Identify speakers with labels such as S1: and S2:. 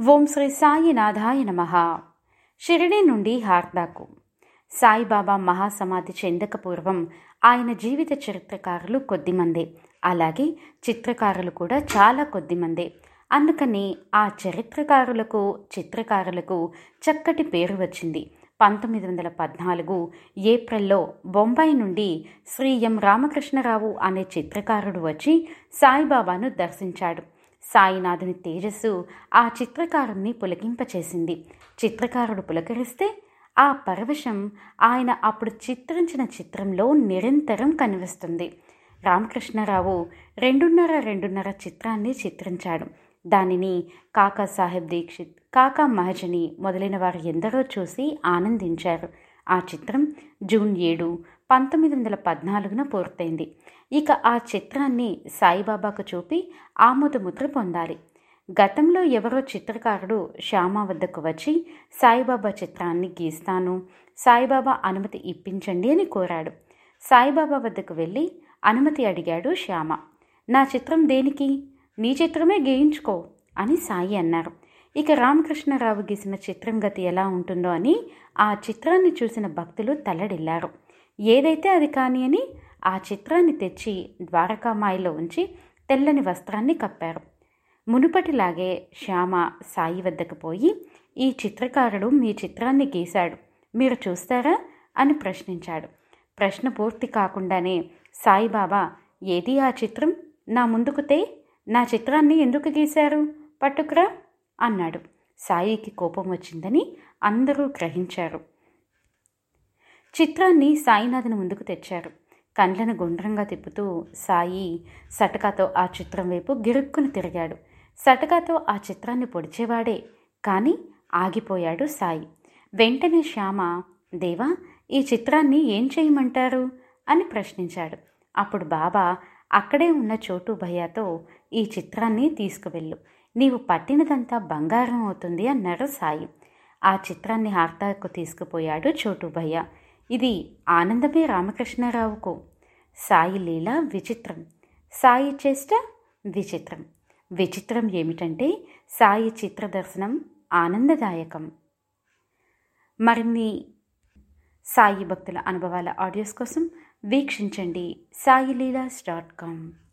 S1: ఓం శ్రీ సాయినాథాయ నమ షిరిడి నుండి హార్దాకు సాయిబాబా మహాసమాధి చెందక పూర్వం ఆయన జీవిత చరిత్రకారులు కొద్దిమందే అలాగే చిత్రకారులు కూడా చాలా కొద్దిమందే అందుకని ఆ చరిత్రకారులకు చిత్రకారులకు చక్కటి పేరు వచ్చింది పంతొమ్మిది వందల పద్నాలుగు ఏప్రిల్లో బొంబాయి నుండి శ్రీ ఎం రామకృష్ణరావు అనే చిత్రకారుడు వచ్చి సాయిబాబాను దర్శించాడు సాయినాథుని తేజస్సు ఆ చిత్రకారుణ్ణి పులకింపచేసింది చిత్రకారుడు పులకరిస్తే ఆ పరవశం ఆయన అప్పుడు చిత్రించిన చిత్రంలో నిరంతరం కనిపిస్తుంది రామకృష్ణరావు రెండున్నర రెండున్నర చిత్రాన్ని చిత్రించాడు దానిని కాకా సాహెబ్ దీక్షిత్ కాకా మహజని మొదలైన వారు ఎందరో చూసి ఆనందించారు ఆ చిత్రం జూన్ ఏడు పంతొమ్మిది వందల పద్నాలుగున పూర్తయింది ఇక ఆ చిత్రాన్ని సాయిబాబాకు చూపి ఆమోదముద్ర పొందాలి గతంలో ఎవరో చిత్రకారుడు శ్యామ వద్దకు వచ్చి సాయిబాబా చిత్రాన్ని గీస్తాను సాయిబాబా అనుమతి ఇప్పించండి అని కోరాడు సాయిబాబా వద్దకు వెళ్ళి అనుమతి అడిగాడు శ్యామ నా చిత్రం దేనికి నీ చిత్రమే గేయించుకో అని సాయి అన్నారు ఇక రామకృష్ణరావు గీసిన చిత్రం గతి ఎలా ఉంటుందో అని ఆ చిత్రాన్ని చూసిన భక్తులు తల్లడిల్లారు ఏదైతే అది కాని అని ఆ చిత్రాన్ని తెచ్చి ద్వారకామాయిలో ఉంచి తెల్లని వస్త్రాన్ని కప్పారు మునుపటిలాగే శ్యామ సాయి వద్దకు పోయి ఈ చిత్రకారుడు మీ చిత్రాన్ని గీశాడు మీరు చూస్తారా అని ప్రశ్నించాడు ప్రశ్న పూర్తి కాకుండానే సాయిబాబా ఏది ఆ చిత్రం నా ముందుకుతే నా చిత్రాన్ని ఎందుకు గీశారు పట్టుకురా అన్నాడు సాయికి కోపం వచ్చిందని అందరూ గ్రహించారు చిత్రాన్ని సాయినాథుని ముందుకు తెచ్చారు కండ్లను గుండ్రంగా తిప్పుతూ సాయి సటకాతో ఆ చిత్రం వైపు గిరుక్కుని తిరిగాడు సటకాతో ఆ చిత్రాన్ని పొడిచేవాడే కానీ ఆగిపోయాడు సాయి వెంటనే శ్యామ దేవా ఈ చిత్రాన్ని ఏం చేయమంటారు అని ప్రశ్నించాడు అప్పుడు బాబా అక్కడే ఉన్న చోటు భయ్యాతో ఈ చిత్రాన్ని తీసుకువెళ్ళు నీవు పట్టినదంతా బంగారం అవుతుంది అన్నారు సాయి ఆ చిత్రాన్ని హార్తాకు తీసుకుపోయాడు చోటు భయ్య ఇది ఆనందమే రామకృష్ణరావుకు సాయి లీల విచిత్రం సాయి చేష్ట విచిత్రం విచిత్రం ఏమిటంటే సాయి చిత్ర దర్శనం ఆనందదాయకం మరిన్ని సాయి భక్తుల అనుభవాల ఆడియోస్ కోసం వీక్షించండి సాయిలీలాస్ డాట్ కామ్